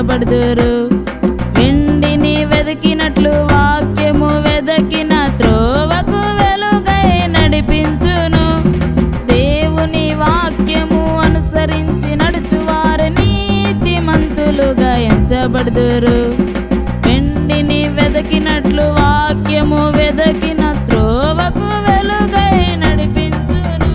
ఎంచబడుదురు వెండిని వెతికినట్లు వాక్యము వెదకిన త్రోవకు వెలుగై నడిపించును దేవుని వాక్యము అనుసరించి నడుచువారు నీతిమంతులుగా ఎంచబడుదురు వెండిని వెదకినట్లు వాక్యము వెదకిన త్రోవకు వెలుగై నడిపించును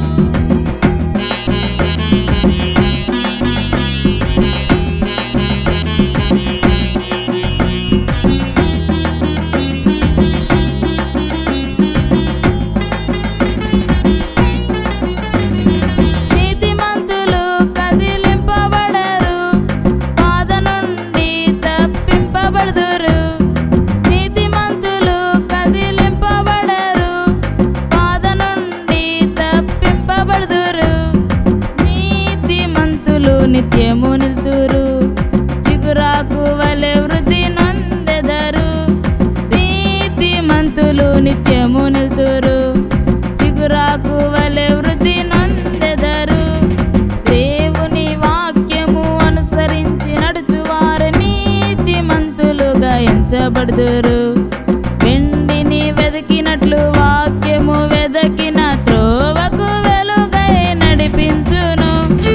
నీతిమంతులు కదిలింపబడరు బాధ నుండి తప్పింపబడుదురు నీతిమంతులు కదిలింపబడరు బాధ నుండి తప్పింపబడుదురు నీతిమంతులు నిత్యము నిల్తురు చిగురాకు వలె వృద్ధి నొందెదరు నీతిమంతులు నిత్యము నిల్తురు చిగురాకు వలె వృద్ధి నొందెదరు దేవుని వాక్యము అనుసరించి నడుచువారు నీతిమంతులుగా ఎంచబడుదురు వెండిని వెతికినట్లు వాక్యము వెదకిన త్రోవకు వెలుగై నడిపించును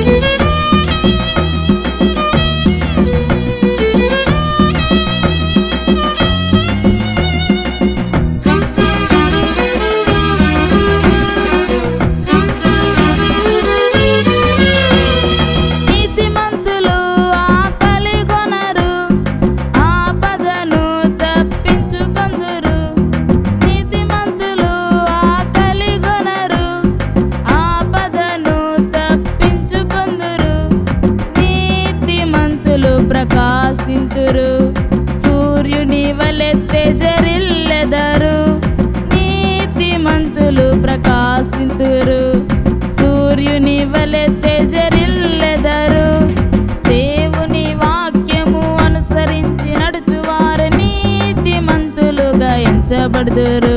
నీతిమంతులు ఆకలి కొనరు ఆపదను తప్పించుకొందురు నీతిమంతులు ఆకలి కొనరు ఆపదను తప్పించుకొందురు నీతిమంతులు ప్రకాశింతురు సూర్యుని వలె తేజరిల్లెదరు నీతిమంతులు ప్రకాశింతురు సూర్యుని వలె తేజరిల్లెదరు దేవుని వాక్యము అనుసరించి నడుచువారు నీతిమంతులుగా ఎంచబడుదురు